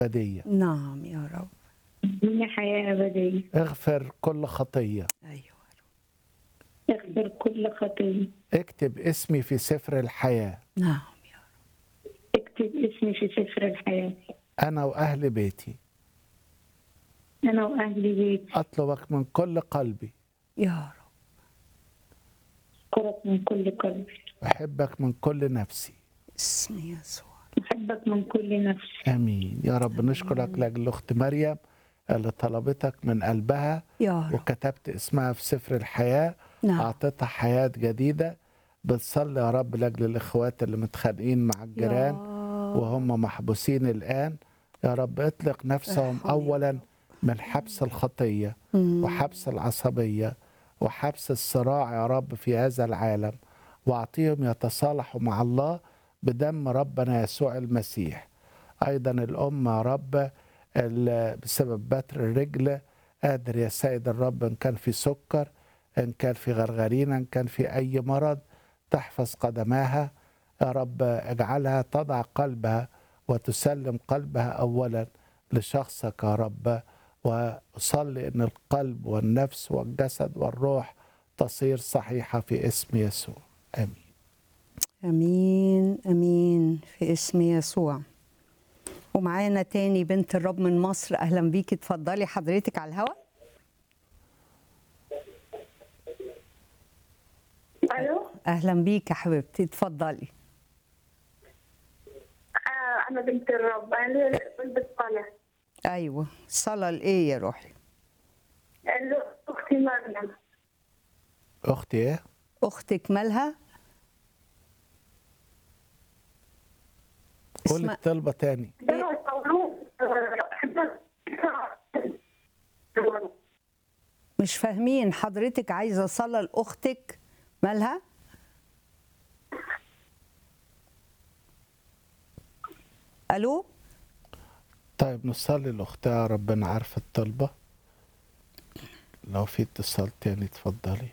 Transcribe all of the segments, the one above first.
أبدية نعم يا رب اديني حياة أبدية اغفر كل خطية أيوة اغفر كل خطية اكتب اسمي في سفر الحياة نعم يا رب اكتب اسمي في سفر الحياة أنا وأهل بيتي أنا وأهل بيتي أطلبك من كل قلبي يا رب أشكرك من كل قلبي أحبك من كل نفسي اسم يسوع أحبك من كل نفسي آمين يا رب نشكرك لأجل أخت مريم اللي طلبتك من قلبها يا رب وكتبت اسمها في سفر الحياة نعم أعطيتها حياة جديدة بتصلي يا رب لأجل الإخوات اللي متخانقين مع الجيران وهم محبوسين الآن يا رب اطلق نفسهم ارحم يا أولا من حبس الخطية مم. وحبس العصبية وحبس الصراع يا رب في هذا العالم واعطيهم يتصالحوا مع الله بدم ربنا يسوع المسيح أيضا الأم يا رب ال- بسبب بتر الرجل قادر يا سيد الرب إن كان في سكر إن كان في غرغرينة إن كان في أي مرض تحفظ قدماها يا رب اجعلها تضع قلبها وتسلم قلبها أولا لشخصك يا رب وأصلي أن القلب والنفس والجسد والروح تصير صحيحة في اسم يسوع آمين امين امين في اسم يسوع ومعانا تاني بنت الرب من مصر اهلا بيكي اتفضلي حضرتك على الهواء الو اهلا بيك يا حبيبتي اتفضلي آه انا بنت الرب انا بنت صالح ايوه صلاه لايه يا روحي قال اختي مريم أختي إيه؟ اختك مالها قول اسمها الطلبة تاني ده قولوه مش فاهمين حضرتك عايزه صلاه لاختك مالها الو طيب نصلي لأختها ربنا عارف الطلبة لو في اتصال تاني اتفضلي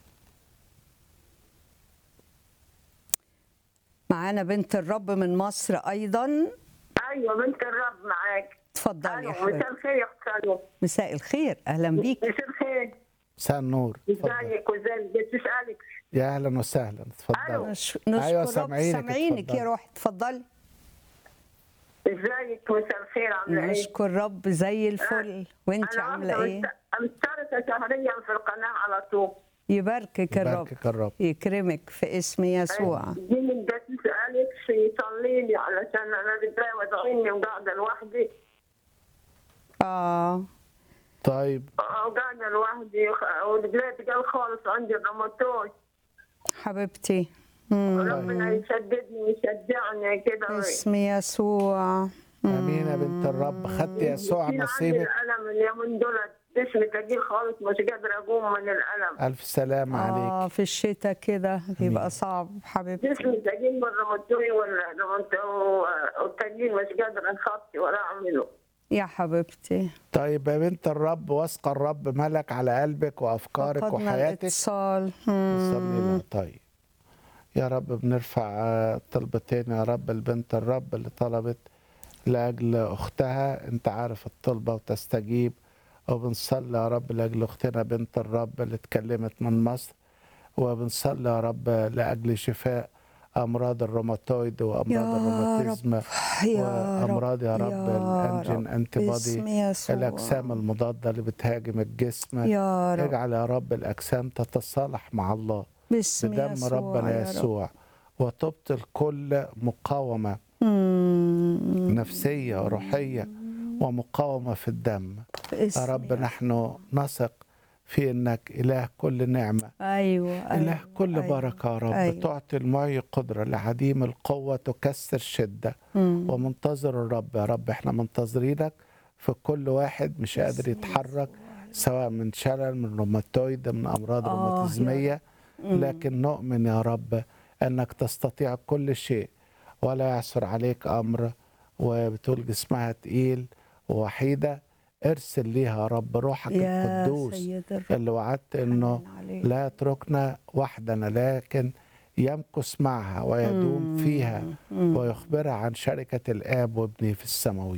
معانا بنت الرب من مصر ايضا ايوه بنت الرب معاك اتفضلي يا الو حبيبتي مساء الخير يا اخت الو مساء الخير اهلا بيك مساء الخير مساء النور اتفضل ازيك وازيك بتسالك يا أهلا وسهلا اتفضلي نش- نشكر أيوة، رب سامعينك، سامعينك اتفضلي. يا روحي اتفضلي ازيك مساء الخير عامله ايه؟ نشكر رب زي الفل وانت انا عامله واحدة ايه مشت- مشتركه شهريا في القناه على طول يباركك الرب يباركك الرب يكرمك في اسم يسوع دي من جت تسالك يصلي لي علشان انا رجلي وجعيني وقاعده لوحدي اه وقاعده لوحدي وخ- ورجلي تقل خالص عندي الروماتوي حبيبتي مم. ربنا يشددني ويشجعني كده اسم يسوع امين يا بنت الرب خدت يسوع في عندي نصيبك الالم اليومين دول جسمي تقيل خالص مش قادره اقوم من الالم الف سلامه اه عليك في الشتاء كده بيبقى صعب حبيبتي جسمي تقيل من الروماتوي والروماتوي والتقيل مش قادره اخطي ولا اعمله يا حبيبتي طيب يا بنت الرب واثقه الرب ملك على قلبك وافكارك فقدنا وحياتك الاتصال نصلي مم. لها طيب يا رب بنرفع آه، طلبتين يا رب البنت الرب اللي طلبت لاجل اختها انت عارف الطلبه وتستجيب وبنصلي يا رب لاجل اختنا بنت الرب اللي اتكلمت من مصر وبنصلي يا رب لاجل شفاء امراض الروماتويد وامراض يا الروماتيزم يا رب وامراض يا رب الانجين انتي باسم بودي يسوع الاجسام المضاده اللي بتهاجم الجسم يا رب اجعل يا رب الاجسام تتصالح مع الله باسم بدم يسوع ربنا يا رب. يسوع وتبطل كل مقاومه مم. نفسيه وروحيه ومقاومه في الدم يا باسم رب يسوع. نحن نثق في انك اله كل نعمه ايوه اله أيوة. كل أيوة. بركه يا رب أيوة. تعطي المعي قدره لعديم القوه تكسر شده مم. ومنتظر الرب يا رب احنا منتظرينك في كل واحد مش قادر يتحرك سواء من شلل من روماتويد من امراض آه يا روماتيزميه مم. لكن نؤمن يا رب انك تستطيع كل شيء ولا يعثر عليك امر وبتقول جسمها تقيل ووحيده ارسل ليها يا رب روحك يا القدوس سيد الرب اللي وعدت انه حنان عليك. لا يتركنا وحدنا لكن يمكث معها ويدوم مم. فيها مم. ويخبرها عن شركة الآب وابنه في السماوية